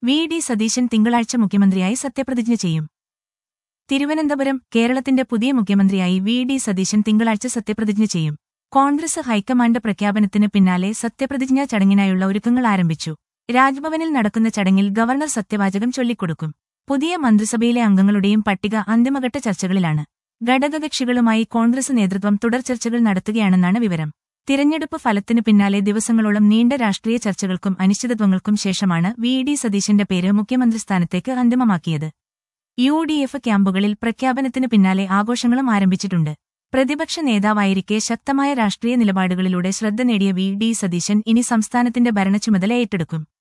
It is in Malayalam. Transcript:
വി ഡി സതീശൻ തിങ്കളാഴ്ച മുഖ്യമന്ത്രിയായി സത്യപ്രതിജ്ഞ ചെയ്യും തിരുവനന്തപുരം കേരളത്തിന്റെ പുതിയ മുഖ്യമന്ത്രിയായി വി ഡി സതീശൻ തിങ്കളാഴ്ച സത്യപ്രതിജ്ഞ ചെയ്യും കോൺഗ്രസ് ഹൈക്കമാൻഡ് പ്രഖ്യാപനത്തിന് പിന്നാലെ സത്യപ്രതിജ്ഞാ ചടങ്ങിനായുള്ള ഒരുക്കങ്ങൾ ആരംഭിച്ചു രാജ്ഭവനിൽ നടക്കുന്ന ചടങ്ങിൽ ഗവർണർ സത്യവാചകം ചൊല്ലിക്കൊടുക്കും പുതിയ മന്ത്രിസഭയിലെ അംഗങ്ങളുടെയും പട്ടിക അന്തിമഘട്ട ചർച്ചകളിലാണ് ഘടകകക്ഷികളുമായി കോൺഗ്രസ് നേതൃത്വം തുടർ ചർച്ചകൾ നടത്തുകയാണെന്നാണ് വിവരം തിരഞ്ഞെടുപ്പ് ഫലത്തിന് പിന്നാലെ ദിവസങ്ങളോളം നീണ്ട രാഷ്ട്രീയ ചർച്ചകൾക്കും അനിശ്ചിതത്വങ്ങൾക്കും ശേഷമാണ് വി ഡി സതീശന്റെ പേര് മുഖ്യമന്ത്രി സ്ഥാനത്തേക്ക് അന്തിമമാക്കിയത് യു ഡി എഫ് ക്യാമ്പുകളിൽ പ്രഖ്യാപനത്തിന് പിന്നാലെ ആഘോഷങ്ങളും ആരംഭിച്ചിട്ടുണ്ട് പ്രതിപക്ഷ നേതാവായിരിക്കെ ശക്തമായ രാഷ്ട്രീയ നിലപാടുകളിലൂടെ ശ്രദ്ധ നേടിയ വി ഡി സതീശൻ ഇനി സംസ്ഥാനത്തിന്റെ ഭരണച്ചുമതല ഏറ്റെടുക്കും